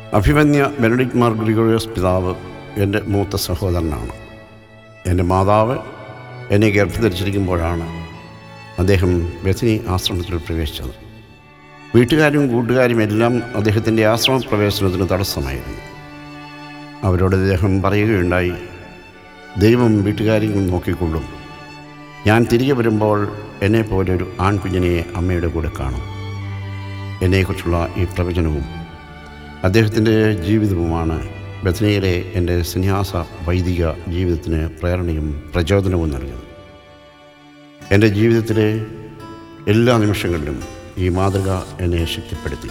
അഭിമന്യ ബെനഡിക് മാർ ഗ്രിഗോറിയസ് പിതാവ് എൻ്റെ മൂത്ത സഹോദരനാണ് എൻ്റെ മാതാവ് എന്നെ ഗർഭധരിച്ചിരിക്കുമ്പോഴാണ് അദ്ദേഹം ബഥനി ആശ്രമത്തിൽ പ്രവേശിച്ചത് വീട്ടുകാരും കൂട്ടുകാരും എല്ലാം അദ്ദേഹത്തിൻ്റെ ആശ്രമ പ്രവേശനത്തിന് തടസ്സമായിരുന്നു അവരോട് അദ്ദേഹം പറയുകയുണ്ടായി ദൈവം വീട്ടുകാരെയും നോക്കിക്കൊള്ളും ഞാൻ തിരികെ വരുമ്പോൾ എന്നെപ്പോലെ ഒരു ആൺകുഞ്ഞിനെ അമ്മയുടെ കൂടെ കാണും എന്നെക്കുറിച്ചുള്ള ഈ പ്രവചനവും അദ്ദേഹത്തിൻ്റെ ജീവിതവുമാണ് ബഥനയിലെ എൻ്റെ സന്യാസ വൈദിക ജീവിതത്തിന് പ്രേരണയും പ്രചോദനവും നൽകുന്നത് എൻ്റെ ജീവിതത്തിലെ എല്ലാ നിമിഷങ്ങളിലും ഈ മാതൃക എന്നെ ശക്തിപ്പെടുത്തി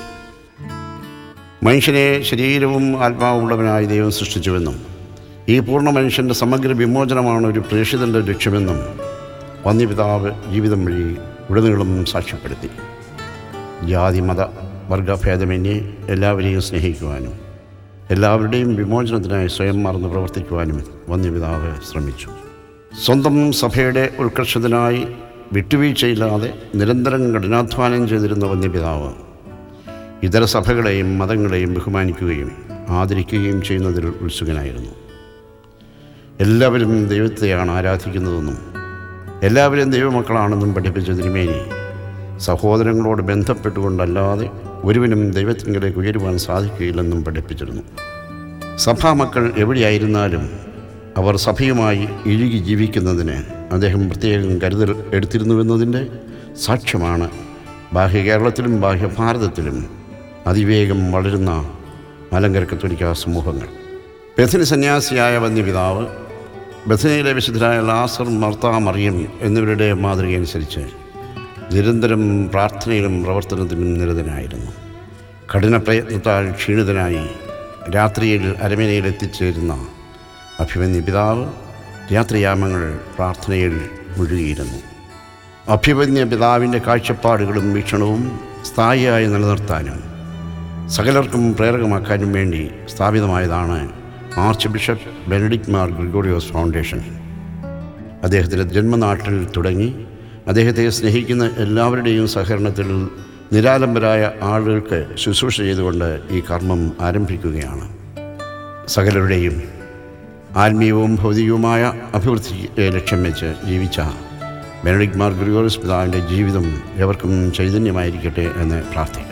മനുഷ്യനെ ശരീരവും ആത്മാവുള്ളവനായി ദൈവം സൃഷ്ടിച്ചുവെന്നും ഈ പൂർണ്ണ മനുഷ്യൻ്റെ സമഗ്ര വിമോചനമാണ് ഒരു പ്രേക്ഷിതൻ്റെ ലക്ഷ്യമെന്നും വന്യപിതാവ് ജീവിതം വഴി ഉടനീളം സാക്ഷ്യപ്പെടുത്തി ജാതി മത വർഗഭേദമന്യേ എല്ലാവരെയും സ്നേഹിക്കുവാനും എല്ലാവരുടെയും വിമോചനത്തിനായി സ്വയം മറന്ന് പ്രവർത്തിക്കുവാനും വന്യപിതാവ് ശ്രമിച്ചു സ്വന്തം സഭയുടെ ഉത്കർഷത്തിനായി വിട്ടുവീഴ്ചയില്ലാതെ നിരന്തരം കഠിനാധ്വാനം ചെയ്തിരുന്ന വന്യപിതാവ് ഇതര സഭകളെയും മതങ്ങളെയും ബഹുമാനിക്കുകയും ആദരിക്കുകയും ചെയ്യുന്നതിൽ ഉത്സുകനായിരുന്നു എല്ലാവരും ദൈവത്തെയാണ് ആരാധിക്കുന്നതെന്നും എല്ലാവരും ദൈവമക്കളാണെന്നും പഠിപ്പിച്ച തിരുമേനി സഹോദരങ്ങളോട് ബന്ധപ്പെട്ടുകൊണ്ടല്ലാതെ ഒരുവനും ദൈവത്തിങ്കിലേക്ക് ഉയരുവാൻ സാധിക്കുകയില്ലെന്നും പഠിപ്പിച്ചിരുന്നു സഭാമക്കൾ എവിടെയായിരുന്നാലും അവർ സഭയുമായി ഇഴുകി ജീവിക്കുന്നതിന് അദ്ദേഹം പ്രത്യേകം കരുതൽ എടുത്തിരുന്നുവെന്നതിൻ്റെ സാക്ഷ്യമാണ് ബാഹ്യ കേരളത്തിലും ബാഹ്യ ഭാരതത്തിലും അതിവേഗം വളരുന്ന മലങ്കര കത്തോലിക്ക സമൂഹങ്ങൾ ബഥനി സന്യാസിയായ വന്യപിതാവ് ബഥനയിലെ വിശുദ്ധരായ ലാസർ മർത്ത മറിയം എന്നിവരുടെ മാതൃകയനുസരിച്ച് നിരന്തരം പ്രാർത്ഥനയിലും പ്രവർത്തനത്തിലും നിരതനായിരുന്നു കഠിന പ്രയത്നത്താൽ ക്ഷീണിതനായി രാത്രിയിൽ അരമനയിൽ എത്തിച്ചേരുന്ന അഭിമന്യ പിതാവ് രാത്രിയാമങ്ങൾ പ്രാർത്ഥനയിൽ മുഴുകിയിരുന്നു അഭിമന്യ പിതാവിൻ്റെ കാഴ്ചപ്പാടുകളും വീക്ഷണവും സ്ഥായിയായി നിലനിർത്താനും സകലർക്കും പ്രേരകമാക്കാനും വേണ്ടി സ്ഥാപിതമായതാണ് archbishop Benedict Mar Gregorios foundation അദ്ദേഹത്തിൻ്റെ ജന്മനാട്ടിൽ തുടങ്ങി അദ്ദേഹത്തെ സ്നേഹിക്കുന്ന എല്ലാവരുടെയും സഹകരണത്തിൽ നിരാലംബരായ ആളുകൾക്ക് ശുശ്രൂഷ ചെയ്തുകൊണ്ട് ഈ കർമ്മം ആരംഭിക്കുകയാണ് സകലരുടെയും ആത്മീയവും ഭൗതികവുമായ അഭിവൃദ്ധിയെ ലക്ഷ്യം വെച്ച് ജീവിച്ച ബെനഡിക് മാർ ഗ്രിഗോറിയസ് പിതാവിൻ്റെ ജീവിതം എവർക്കും ചൈതന്യമായിരിക്കട്ടെ എന്ന് പ്രാർത്ഥിക്കുന്നു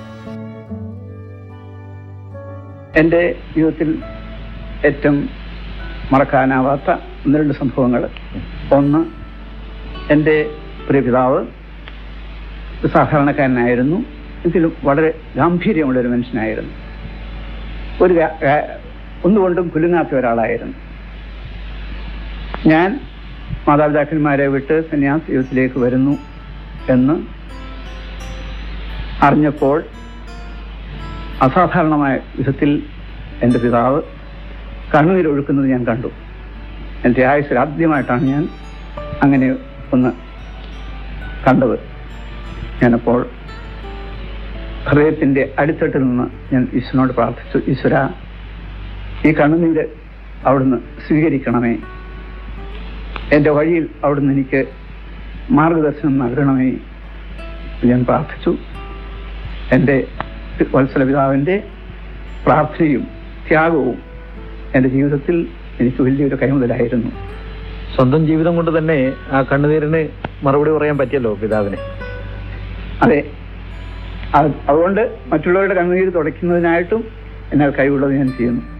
എൻ്റെ ജീവിതത്തിൽ ഏറ്റവും മറക്കാനാവാത്ത ഒന്ന് രണ്ട് സംഭവങ്ങൾ ഒന്ന് എൻ്റെ പ്രിയ പിതാവ് ഒരു സാധാരണക്കാരനായിരുന്നു എങ്കിലും വളരെ ഗാംഭീര്യമുള്ള ഒരു മനുഷ്യനായിരുന്നു ഒരു ഗ- ഗ- ഒന്നുകൊണ്ടും കുലുങ്ങാത്ത ഒരാളായിരുന്നു ഞാൻ മാതാപിതാക്കന്മാരെ വിട്ട് സന്യാസ ജീവിതത്തിലേക്ക് വരുന്നു എന്ന് അറിഞ്ഞപ്പോൾ അസാധാരണമായ വിധത്തിൽ എൻ്റെ പിതാവ് കണ്ണുനീരൊഴുക്കുന്നത് ഞാൻ കണ്ടു എൻ്റെ ആയുസ്സിൽ ആദ്യമായിട്ടാണ് ഞാൻ അങ്ങനെ ഒന്ന് കണ്ടത് ഞാനപ്പോൾ ഹൃദയത്തിൻ്റെ അടിത്തട്ടിൽ നിന്ന് ഞാൻ ഈശ്വരനോട് പ്രാർത്ഥിച്ചു ഈശ്വര ഈ കണ്ണുനീര് അവിടുന്ന് സ്വീകരിക്കണമേ എൻ്റെ വഴിയിൽ അവിടുന്ന് എനിക്ക് മാർഗദർശനം നൽകണമേ എന്ന് ഞാൻ പ്രാർത്ഥിച്ചു എൻ്റെ വത്സല പിതാവിൻ്റെ പ്രാർത്ഥനയും ത്യാഗവും എൻ്റെ ജീവിതത്തിൽ എനിക്ക് വലിയൊരു കൈമുതലായിരുന്നു സ്വന്തം ജീവിതം കൊണ്ട് തന്നെ ആ കണ്ണുനീരിന് മറുപടി പറയാൻ പറ്റിയല്ലോ പിതാവിന് അതെ അത് അതുകൊണ്ട് മറ്റുള്ളവരുടെ കണ്ണുനീര് തുടയ്ക്കുന്നതിനായിട്ടും എന്നാൽ കഴിവുള്ളത് ഞാൻ ചെയ്യുന്നു